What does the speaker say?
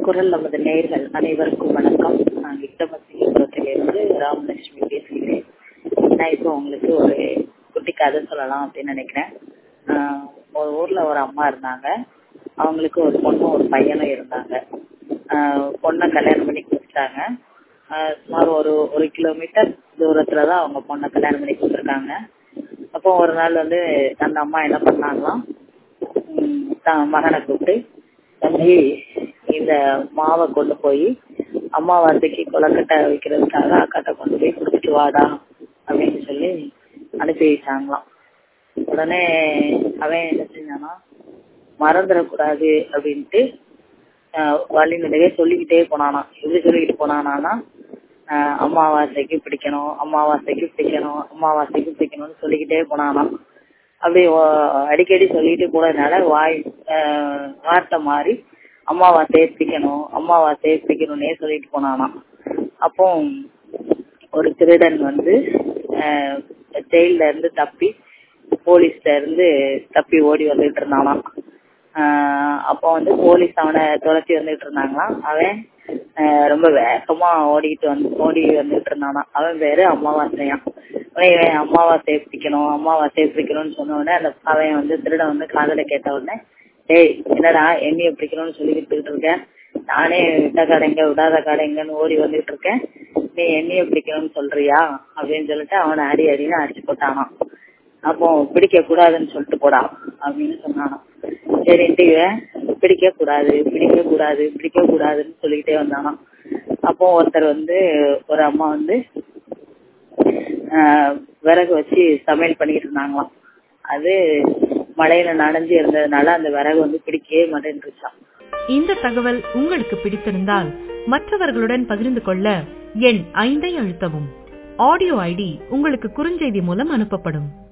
குரல் நமது நேயர்கள் அனைவருக்கும் வணக்கம் நான் இட்டமசிபுரத்திலிருந்து ராமலட்சுமி பேசுகிறேன் நான் இப்போ உங்களுக்கு ஒரு குட்டி கதை சொல்லலாம் அப்படின்னு நினைக்கிறேன் ஆஹ் ஒரு ஊர்ல ஒரு அம்மா இருந்தாங்க அவங்களுக்கு ஒரு பொண்ணும் ஒரு பையனும் இருந்தாங்க ஆஹ் பொண்ணை கல்யாணம் பண்ணி கொடுத்துட்டாங்க ஆஹ் சுமார் ஒரு ஒரு கிலோமீட்டர் தூரத்துல தான் அவங்க பொண்ணை கல்யாணம் பண்ணி கொடுத்துருக்காங்க அப்போ ஒரு நாள் வந்து அந்த அம்மா என்ன பண்ணாங்களாம் உம் தான் மகனை கூப்பிட்டு தம்பி இந்த மாவை கொண்டு போய் அம்மாவாசைக்கு கொலக்கட்டை வைக்கிறதுக்காக அக்காட்ட கொண்டு போய் கொடுத்துட்டு வாடா அப்படின்னு சொல்லி அனுப்பி வச்சாங்களாம் உடனே அவன் என்ன செஞ்சானா மறந்துடக்கூடாது அப்படின்ட்டு ஆஹ் வழி நிறைய சொல்லிக்கிட்டே போனானா எப்படி சொல்லிக்கிட்டு போனானா ஆஹ் அமாவாசைக்கு பிடிக்கணும் அமாவாசைக்கு பிடிக்கணும் அமாவாசைக்கு பிடிக்கணும்னு சொல்லிக்கிட்டே போனானா அப்படி ஓ- அடிக்கடி சொல்லிட்டு போனதுனால வாய் ஆஹ் வார்த்தை மாறி அமாவாசையை பிடிக்கணும் அமாவாசையை பிடிக்கணும்னே சொல்லிட்டு போனானா அப்போ ஒரு திருடன் வந்து ஜெயில இருந்து தப்பி போலீஸ்ல இருந்து தப்பி ஓடி வந்துட்டு இருந்தானா ஆஹ் அப்போ வந்து போலீஸ் அவனை துரத்தி வந்துட்டு இருந்தாங்களாம் அவன் ஆஹ் ரொம்ப வேகமா ஓடிட்டு வந்து ஓடி வந்துட்டு இருந்தானா அவன் பேரு அமாவாசையான் உடனே இவன் அமாவாசையை பிடிக்கணும் அமாவாசையை பிடிக்கணும்னு சொன்ன உடனே அந்த அவன் வந்து திருடன் வந்து காதல கேட்ட உடனே டேய் என்னடா எண்ணிய பிடிக்கணும்னு சொல்லிக்கிட்டு இருக்க நானே விட்ட கடைங்க விடாத கடைங்கன்னு ஓடி வந்துட்டு இருக்கேன் நீ எண்ணிய பிடிக்கணும்னு சொல்றியா அப்படின்னு சொல்லிட்டு அவனை அடி அடின்னு அடிச்சு போட்டானாம் அப்போ பிடிக்க கூடாதுன்னு சொல்லிட்டு போடா அப்படின்னு சொன்னானாம் சரின்ட்டு இவன் பிடிக்க கூடாது பிடிக்க கூடாது பிடிக்க கூடாதுன்னு சொல்லிக்கிட்டே வந்தானாம் அப்போ ஒருத்தர் வந்து ஒரு அம்மா வந்து ஆஹ் விறகு வச்சு சமையல் பண்ணிட்டு இருந்தாங்களாம் அது மழையில நனைஞ்சு இருந்ததுனால அந்த விறகு வந்து பிடிக்கவே மாட்டேன்ருச்சாம் இந்த தகவல் உங்களுக்கு பிடித்திருந்தால் மற்றவர்களுடன் பகிர்ந்து கொள்ள எண் ஐந்தை அழுத்தவும் ஆடியோ ஐடி உங்களுக்கு குறுஞ்செய்தி மூலம் அனுப்பப்படும்